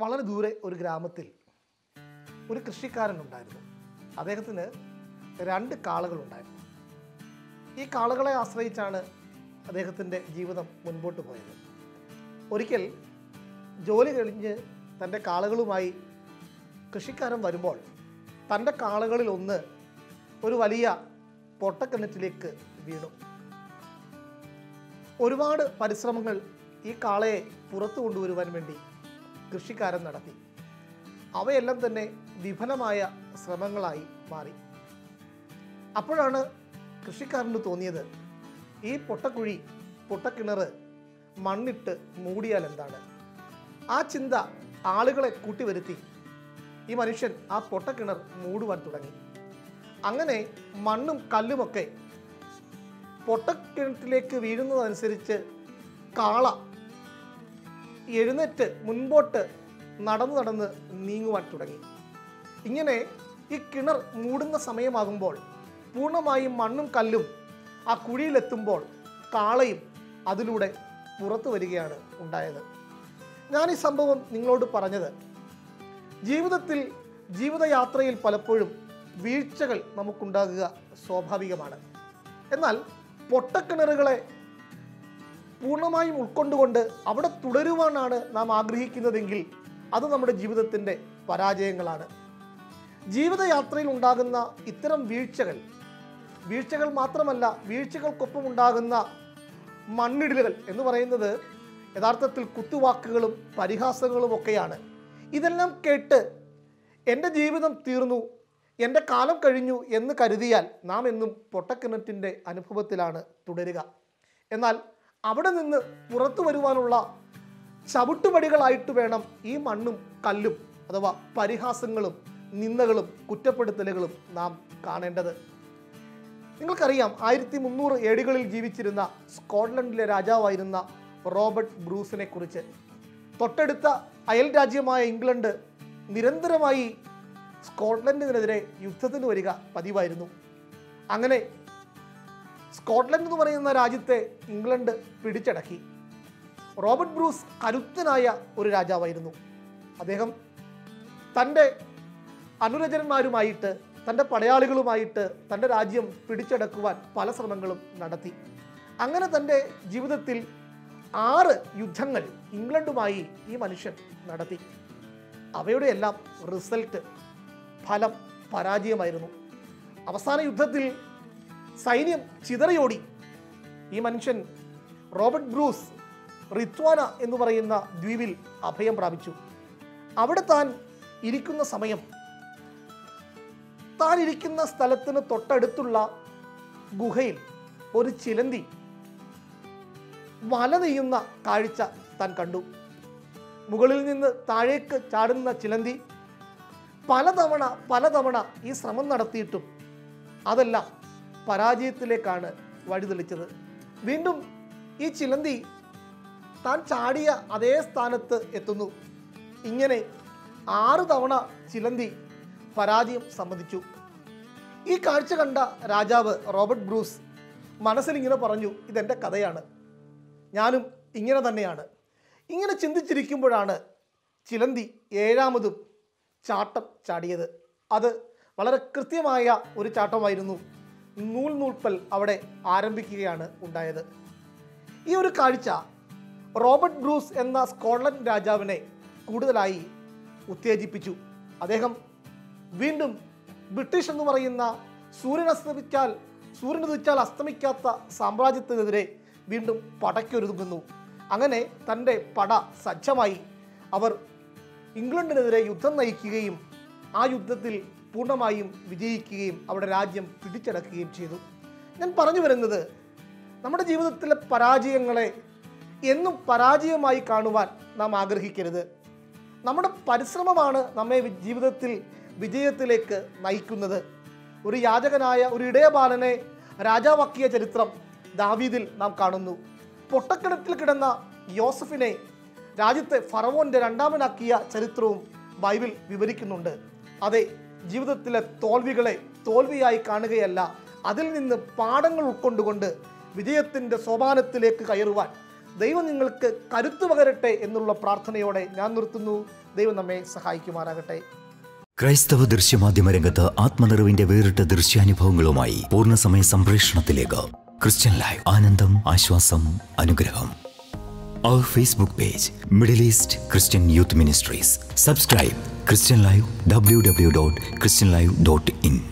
വളരെ ദൂരെ ഒരു ഗ്രാമത്തിൽ ഒരു കൃഷിക്കാരനുണ്ടായിരുന്നു അദ്ദേഹത്തിന് രണ്ട് കാളകളുണ്ടായിരുന്നു ഈ കാളകളെ ആശ്രയിച്ചാണ് അദ്ദേഹത്തിൻ്റെ ജീവിതം മുൻപോട്ട് പോയത് ഒരിക്കൽ ജോലി കഴിഞ്ഞ് തൻ്റെ കാളകളുമായി കൃഷിക്കാരൻ വരുമ്പോൾ തൻ്റെ കാളകളിൽ ഒന്ന് ഒരു വലിയ പൊട്ടക്കിണറ്റിലേക്ക് വീണു ഒരുപാട് പരിശ്രമങ്ങൾ ഈ കാളയെ പുറത്തു കൊണ്ടുവരുവാൻ വേണ്ടി കൃഷിക്കാരൻ നടത്തി അവയെല്ലാം തന്നെ വിഫലമായ ശ്രമങ്ങളായി മാറി അപ്പോഴാണ് കൃഷിക്കാരന് തോന്നിയത് ഈ പൊട്ടക്കുഴി പൊട്ടക്കിണറ് മണ്ണിട്ട് മൂടിയാൽ എന്താണ് ആ ചിന്ത ആളുകളെ കൂട്ടിവരുത്തി ഈ മനുഷ്യൻ ആ പൊട്ടക്കിണർ മൂടുവാൻ തുടങ്ങി അങ്ങനെ മണ്ണും കല്ലുമൊക്കെ പൊട്ടക്കിണറ്റിലേക്ക് വീഴുന്നതനുസരിച്ച് കാള എഴുന്നേറ്റ് മുൻപോട്ട് നടന്നു നടന്ന് നീങ്ങുവാൻ തുടങ്ങി ഇങ്ങനെ ഈ കിണർ മൂടുന്ന സമയമാകുമ്പോൾ പൂർണ്ണമായും മണ്ണും കല്ലും ആ കുഴിയിലെത്തുമ്പോൾ കാളയും അതിലൂടെ പുറത്തു വരികയാണ് ഉണ്ടായത് ഞാൻ ഈ സംഭവം നിങ്ങളോട് പറഞ്ഞത് ജീവിതത്തിൽ ജീവിതയാത്രയിൽ പലപ്പോഴും വീഴ്ചകൾ നമുക്കുണ്ടാകുക സ്വാഭാവികമാണ് എന്നാൽ പൊട്ടക്കിണറുകളെ പൂർണ്ണമായും ഉൾക്കൊണ്ടുകൊണ്ട് അവിടെ തുടരുവാനാണ് നാം ആഗ്രഹിക്കുന്നതെങ്കിൽ അത് നമ്മുടെ ജീവിതത്തിൻ്റെ പരാജയങ്ങളാണ് ജീവിതയാത്രയിൽ ഉണ്ടാകുന്ന ഇത്തരം വീഴ്ചകൾ വീഴ്ചകൾ മാത്രമല്ല വീഴ്ചകൾക്കൊപ്പം ഉണ്ടാകുന്ന മണ്ണിടലുകൾ എന്ന് പറയുന്നത് യഥാർത്ഥത്തിൽ കുത്തുവാക്കുകളും പരിഹാസങ്ങളും ഒക്കെയാണ് ഇതെല്ലാം കേട്ട് എൻ്റെ ജീവിതം തീർന്നു എൻ്റെ കാലം കഴിഞ്ഞു എന്ന് കരുതിയാൽ നാം എന്നും പൊട്ടക്കിണറ്റിൻ്റെ അനുഭവത്തിലാണ് തുടരുക എന്നാൽ അവിടെ നിന്ന് പുറത്തു വരുവാനുള്ള ചവിട്ടുപടികളായിട്ട് വേണം ഈ മണ്ണും കല്ലും അഥവാ പരിഹാസങ്ങളും നിന്ദകളും കുറ്റപ്പെടുത്തലുകളും നാം കാണേണ്ടത് നിങ്ങൾക്കറിയാം ആയിരത്തി മുന്നൂറ് ഏടുകളിൽ ജീവിച്ചിരുന്ന സ്കോട്ട്ലൻഡിലെ രാജാവായിരുന്ന റോബർട്ട് ബ്രൂസിനെ കുറിച്ച് തൊട്ടടുത്ത അയൽ രാജ്യമായ ഇംഗ്ലണ്ട് നിരന്തരമായി സ്കോട്ട്ലൻഡിനെതിരെ യുദ്ധത്തിന് വരിക പതിവായിരുന്നു അങ്ങനെ സ്കോട്ട്ലൻഡ് എന്ന് പറയുന്ന രാജ്യത്തെ ഇംഗ്ലണ്ട് പിടിച്ചടക്കി റോബർട്ട് ബ്രൂസ് കരുത്തനായ ഒരു രാജാവായിരുന്നു അദ്ദേഹം തൻ്റെ അനുരചരന്മാരുമായിട്ട് തൻ്റെ പടയാളികളുമായിട്ട് തൻ്റെ രാജ്യം പിടിച്ചടക്കുവാൻ പല ശ്രമങ്ങളും നടത്തി അങ്ങനെ തൻ്റെ ജീവിതത്തിൽ ആറ് യുദ്ധങ്ങൾ ഇംഗ്ലണ്ടുമായി ഈ മനുഷ്യൻ നടത്തി അവയുടെ എല്ലാം റിസൾട്ട് ഫലം പരാജയമായിരുന്നു അവസാന യുദ്ധത്തിൽ സൈന്യം ചിതറിയോടി ഈ മനുഷ്യൻ റോബർട്ട് ബ്രൂസ് റിത്വാന എന്ന് പറയുന്ന ദ്വീപിൽ അഭയം പ്രാപിച്ചു അവിടെ താൻ ഇരിക്കുന്ന സമയം താൻ ഇരിക്കുന്ന സ്ഥലത്തിന് തൊട്ടടുത്തുള്ള ഗുഹയിൽ ഒരു ചിലന്തി വല നെയ്യുന്ന കാഴ്ച താൻ കണ്ടു മുകളിൽ നിന്ന് താഴേക്ക് ചാടുന്ന ചിലന്തി പലതവണ പലതവണ ഈ ശ്രമം നടത്തിയിട്ടും അതെല്ലാം പരാജയത്തിലേക്കാണ് വഴിതെളിച്ചത് വീണ്ടും ഈ ചിലന്തി താൻ ചാടിയ അതേ സ്ഥാനത്ത് എത്തുന്നു ഇങ്ങനെ ആറ് തവണ ചിലന്തി പരാജയം സമ്മതിച്ചു ഈ കാഴ്ച കണ്ട രാജാവ് റോബർട്ട് ബ്രൂസ് മനസ്സിൽ ഇങ്ങനെ പറഞ്ഞു ഇതെൻ്റെ കഥയാണ് ഞാനും ഇങ്ങനെ തന്നെയാണ് ഇങ്ങനെ ചിന്തിച്ചിരിക്കുമ്പോഴാണ് ചിലന്തി ഏഴാമതും ചാട്ടം ചാടിയത് അത് വളരെ കൃത്യമായ ഒരു ചാട്ടമായിരുന്നു നൂൽ നൂൽപ്പൽ അവിടെ ആരംഭിക്കുകയാണ് ഉണ്ടായത് ഈ ഒരു കാഴ്ച റോബർട്ട് ബ്രൂസ് എന്ന സ്കോട്ട്ലൻഡ് രാജാവിനെ കൂടുതലായി ഉത്തേജിപ്പിച്ചു അദ്ദേഹം വീണ്ടും ബ്രിട്ടീഷ് എന്ന് പറയുന്ന സൂര്യൻ അസ്തമിച്ചാൽ സൂര്യൻ ഉദിച്ചാൽ അസ്തമിക്കാത്ത സാമ്രാജ്യത്തിനെതിരെ വീണ്ടും പടയ്ക്കൊരുങ്ങുന്നു അങ്ങനെ തൻ്റെ പട സജ്ജമായി അവർ ഇംഗ്ലണ്ടിനെതിരെ യുദ്ധം നയിക്കുകയും ആ യുദ്ധത്തിൽ പൂർണ്ണമായും വിജയിക്കുകയും അവിടെ രാജ്യം പിടിച്ചടക്കുകയും ചെയ്തു ഞാൻ പറഞ്ഞു വരുന്നത് നമ്മുടെ ജീവിതത്തിലെ പരാജയങ്ങളെ എന്നും പരാജയമായി കാണുവാൻ നാം ആഗ്രഹിക്കരുത് നമ്മുടെ പരിശ്രമമാണ് നമ്മെ വി- ജീവിതത്തിൽ വിജയത്തിലേക്ക് നയിക്കുന്നത് ഒരു യാചകനായ ഒരു ഇടയബാലനെ രാജാവാക്കിയ ചരിത്രം ദാവീദിൽ നാം കാണുന്നു പൊട്ടക്കിണറ്റിൽ കിടന്ന യോസഫിനെ രാജ്യത്തെ ഫറവോന്റെ രണ്ടാമനാക്കിയ ചരിത്രവും ബൈബിൾ വിവരിക്കുന്നുണ്ട് അതെ ജീവിതത്തിലെ തോൽവികളെ തോൽവിയായി കാണുകയല്ല അതിൽ നിന്ന് പാഠങ്ങൾ ഉൾക്കൊണ്ടുകൊണ്ട് വിജയത്തിൻ്റെ സോപാനത്തിലേക്ക് കയറുവാൻ ദൈവം നിങ്ങൾക്ക് കരുത്തു പകരട്ടെ എന്നുള്ള പ്രാർത്ഥനയോടെ ഞാൻ നിർത്തുന്നു ദൈവം നമ്മെ സഹായിക്കുമാറാകട്ടെ ക്രൈസ്തവ ദൃശ്യമാധ്യമ രംഗത്ത് ആത്മനിറവിന്റെ വേറിട്ട ദൃശ്യാനുഭവങ്ങളുമായി പൂർണ്ണസമയ സംപ്രേഷണത്തിലേക്ക് ക്രിസ്ത്യൻ ലൈവ് ആനന്ദം ആശ്വാസം അനുഗ്രഹം അവർ Facebook page Middle East Christian youth ministries subscribe Christian live W W dot Christian live dot in